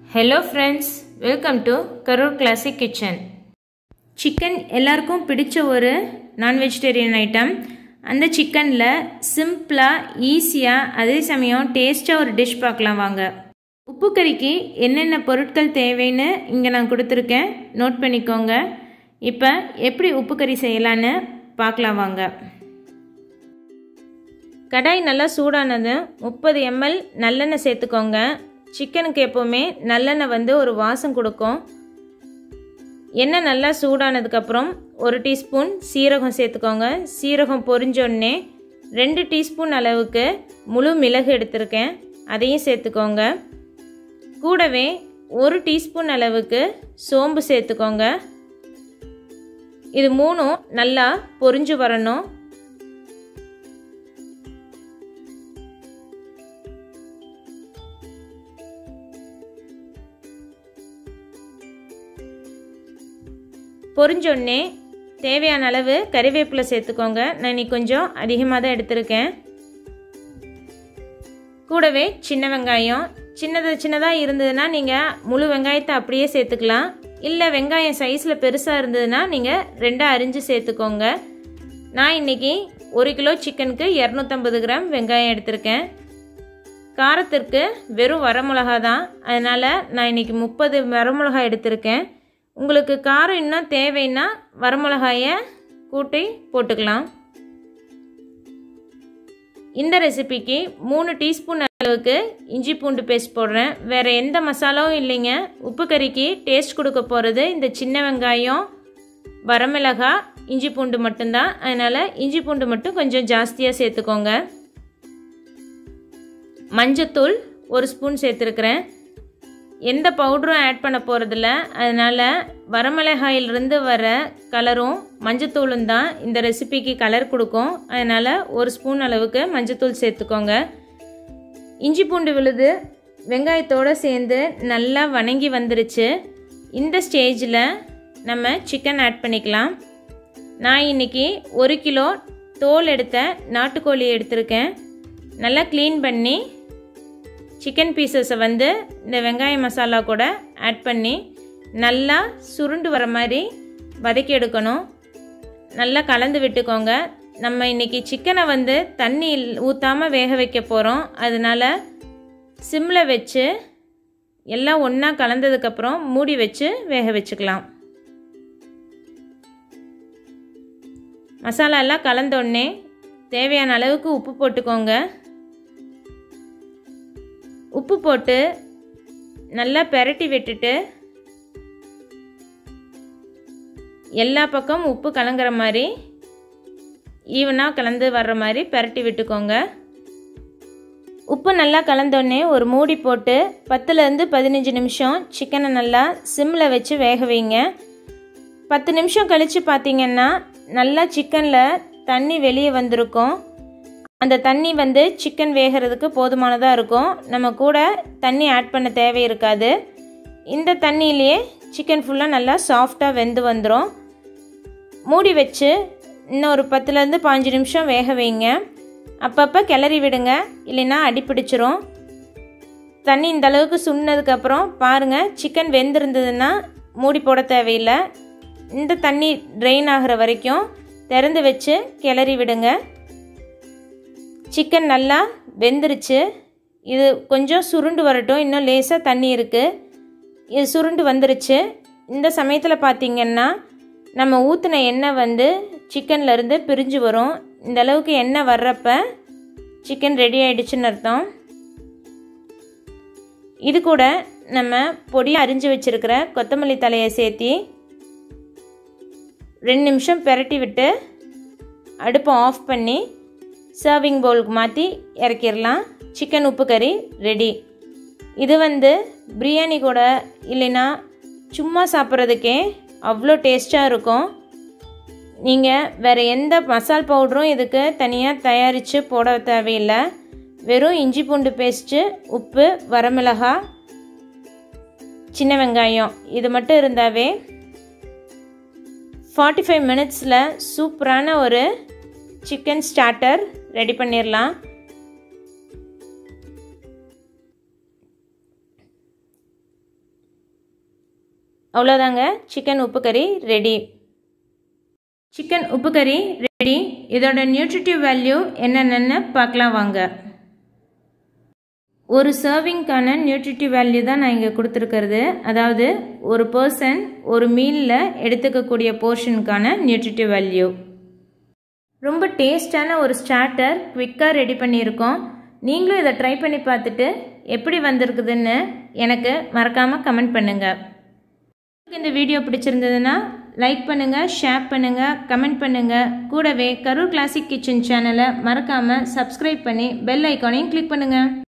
hello friends welcome to Karur classic kitchen chicken எல்லாருக்கும் பிடிச்ச ஒரு நான் வெஜிடேரியன் ஐட்டம் அந்த சிக்கனில் சிம்பிளாக ஈஸியாக அதே சமயம் டேஸ்ட்டாக ஒரு டிஷ் பார்க்கலாம் வாங்க உப்பு கறிக்கு என்னென்ன பொருட்கள் தேவைன்னு இங்கே நான் கொடுத்துருக்கேன் நோட் பண்ணிக்கோங்க இப்போ எப்படி உப்பு கறி செய்யலான்னு பார்க்கலாம் வாங்க கடாய் நல்லா சூடானதும் முப்பது எம்எல் நல்லெண்ணெய் சேர்த்துக்கோங்க சிக்கனுக்கு எப்போவுமே நல்லெண்ணெய் வந்து ஒரு வாசம் கொடுக்கும் எண்ணெய் நல்லா சூடானதுக்கப்புறம் ஒரு டீஸ்பூன் சீரகம் சேர்த்துக்கோங்க சீரகம் பொரிஞ்சோடனே ரெண்டு டீஸ்பூன் அளவுக்கு முழு மிளகு எடுத்திருக்கேன் அதையும் சேர்த்துக்கோங்க கூடவே ஒரு டீஸ்பூன் அளவுக்கு சோம்பு சேர்த்துக்கோங்க இது மூணும் நல்லா பொரிஞ்சு வரணும் பொரிஞ்சோடனே தேவையான அளவு கறிவேப்பிலை சேர்த்துக்கோங்க நான் இன்னைக்கு கொஞ்சம் அதிகமாக தான் எடுத்திருக்கேன் கூடவே சின்ன வெங்காயம் சின்னது சின்னதாக இருந்ததுன்னா நீங்கள் முழு வெங்காயத்தை அப்படியே சேர்த்துக்கலாம் இல்லை வெங்காயம் சைஸில் பெருசாக இருந்ததுன்னா நீங்கள் ரெண்டாக அரிஞ்சு சேர்த்துக்கோங்க நான் இன்றைக்கி ஒரு கிலோ சிக்கனுக்கு இரநூத்தம்பது கிராம் வெங்காயம் எடுத்திருக்கேன் காரத்திற்கு வெறும் வரமிளகா தான் அதனால் நான் இன்றைக்கி முப்பது வரமிளகா எடுத்திருக்கேன் உங்களுக்கு காரம் இன்னும் தேவைன்னா வரமிளகாயை கூட்டி போட்டுக்கலாம் இந்த ரெசிபிக்கு மூணு டீஸ்பூன் அளவுக்கு இஞ்சி பூண்டு பேஸ்ட் போடுறேன் வேறு எந்த மசாலாவும் இல்லைங்க உப்பு கறிக்கு டேஸ்ட் கொடுக்க போகிறது இந்த சின்ன வெங்காயம் வரமிளகா இஞ்சி பூண்டு மட்டும்தான் அதனால் இஞ்சி பூண்டு மட்டும் கொஞ்சம் ஜாஸ்தியாக சேர்த்துக்கோங்க மஞ்சத்தூள் ஒரு ஸ்பூன் சேர்த்துருக்குறேன் எந்த பவுடரும் ஆட் பண்ண போகிறதில்ல அதனால் வரமிளகாயிலிருந்து வர கலரும் மஞ்சத்தூளும் தான் இந்த ரெசிபிக்கு கலர் கொடுக்கும் அதனால் ஒரு ஸ்பூன் அளவுக்கு மஞ்சத்தூள் சேர்த்துக்கோங்க இஞ்சி பூண்டு விழுது வெங்காயத்தோடு சேர்ந்து நல்லா வணங்கி வந்துருச்சு இந்த ஸ்டேஜில் நம்ம சிக்கன் ஆட் பண்ணிக்கலாம் நான் இன்றைக்கி ஒரு கிலோ தோல் எடுத்த நாட்டுக்கோழி எடுத்திருக்கேன் நல்லா க்ளீன் பண்ணி சிக்கன் பீசஸை வந்து இந்த வெங்காய மசாலா கூட ஆட் பண்ணி நல்லா சுருண்டு வர மாதிரி வதக்கி எடுக்கணும் நல்லா கலந்து விட்டுக்கோங்க நம்ம இன்றைக்கி சிக்கனை வந்து தண்ணி ஊற்றாமல் வேக வைக்க போகிறோம் அதனால் சிம்மில் வச்சு எல்லாம் ஒன்றா கலந்ததுக்கப்புறம் மூடி வச்சு வேக வச்சுக்கலாம் மசாலா எல்லாம் கலந்தோடனே தேவையான அளவுக்கு உப்பு போட்டுக்கோங்க உப்பு போட்டு நல்லா பெரட்டி விட்டுட்டு எல்லா பக்கம் உப்பு கலங்குற மாதிரி ஈவனாக கலந்து வர்ற மாதிரி பெரட்டி விட்டுக்கோங்க உப்பு நல்லா கலந்தோடனே ஒரு மூடி போட்டு பத்துலேருந்து பதினஞ்சு நிமிஷம் சிக்கனை நல்லா சிம்மில் வச்சு வேக வைங்க பத்து நிமிஷம் கழித்து பார்த்தீங்கன்னா நல்லா சிக்கனில் தண்ணி வெளியே வந்திருக்கும் அந்த தண்ணி வந்து சிக்கன் வேகிறதுக்கு போதுமானதாக இருக்கும் நம்ம கூட தண்ணி ஆட் பண்ண தேவை இருக்காது இந்த தண்ணியிலேயே சிக்கன் ஃபுல்லாக நல்லா சாஃப்டாக வெந்து வந்துடும் மூடி வச்சு இன்னும் ஒரு பத்துலேருந்து பாஞ்சு நிமிஷம் வேக வைங்க அப்பப்போ கிளறி விடுங்க இல்லைன்னா அடிப்பிடிச்சிரும் தண்ணி இந்த அளவுக்கு சுண்ணதுக்கப்புறம் பாருங்கள் சிக்கன் வெந்திருந்ததுன்னா மூடி போட தேவையில்லை இந்த தண்ணி ட்ரெயின் ஆகிற வரைக்கும் திறந்து வச்சு கிளறி விடுங்க சிக்கன் நல்லா வெந்துருச்சு இது கொஞ்சம் சுருண்டு வரட்டும் இன்னும் லேசாக தண்ணி இருக்குது இது சுருண்டு வந்துருச்சு இந்த சமயத்தில் பார்த்திங்கன்னா நம்ம ஊற்றின எண்ணெய் வந்து சிக்கன்லேருந்து பிரிஞ்சு வரும் இந்த அளவுக்கு எண்ணெய் வர்றப்ப சிக்கன் ரெடி ஆகிடுச்சுன்னு அர்த்தம் இது கூட நம்ம பொடியை அரிஞ்சு வச்சுருக்கிற கொத்தமல்லி தலையை சேர்த்தி ரெண்டு நிமிஷம் பெரட்டி விட்டு அடுப்பை ஆஃப் பண்ணி சர்விங் பவுலுக்கு மாற்றி இறக்கிடலாம் சிக்கன் உப்பு கறி ரெடி இது வந்து பிரியாணி கூட இல்லைன்னா சும்மா சாப்பிட்றதுக்கே அவ்வளோ டேஸ்ட்டாக இருக்கும் நீங்கள் வேறு எந்த மசால் பவுடரும் இதுக்கு தனியாக தயாரித்து போட தேவையில்லை வெறும் இஞ்சி பூண்டு பேஸ்ட்டு உப்பு வரமிளகா சின்ன வெங்காயம் இது மட்டும் இருந்தாவே ஃபார்ட்டி ஃபைவ் மினிட்ஸில் சூப்பரான ஒரு சிக்கன் ஸ்டார்டர் ரெடி பண்ணிடலாம் அவ்வளோதாங்க சிக்கன் உப்பு கறி ரெடி சிக்கன் உப்பு கறி ரெடி இதோட நியூட்ரிட்டிவ் வேல்யூ என்னென்னு பார்க்கலாம் வாங்க ஒரு சர்விங்க்கான நியூட்ரிட்டிவ் வேல்யூ தான் நான் இங்கே கொடுத்துருக்கிறது அதாவது ஒரு பர்சன் ஒரு மீலில் எடுத்துக்கக்கூடிய போர்ஷனுக்கான நியூட்ரிட்டிவ் வேல்யூ ரொம்ப டேஸ்டான ஒரு ஸ்டார்டர் குவிக்காக ரெடி பண்ணியிருக்கோம் நீங்களும் இதை ட்ரை பண்ணி பார்த்துட்டு எப்படி வந்திருக்குதுன்னு எனக்கு மறக்காமல் கமெண்ட் பண்ணுங்கள் இந்த வீடியோ பிடிச்சிருந்ததுன்னா லைக் பண்ணுங்கள் ஷேர் பண்ணுங்கள் கமெண்ட் பண்ணுங்கள் கூடவே கரூர் கிளாசிக் கிச்சன் சேனலை மறக்காமல் சப்ஸ்கிரைப் பண்ணி பெல் ஐக்கானையும் கிளிக் பண்ணுங்கள்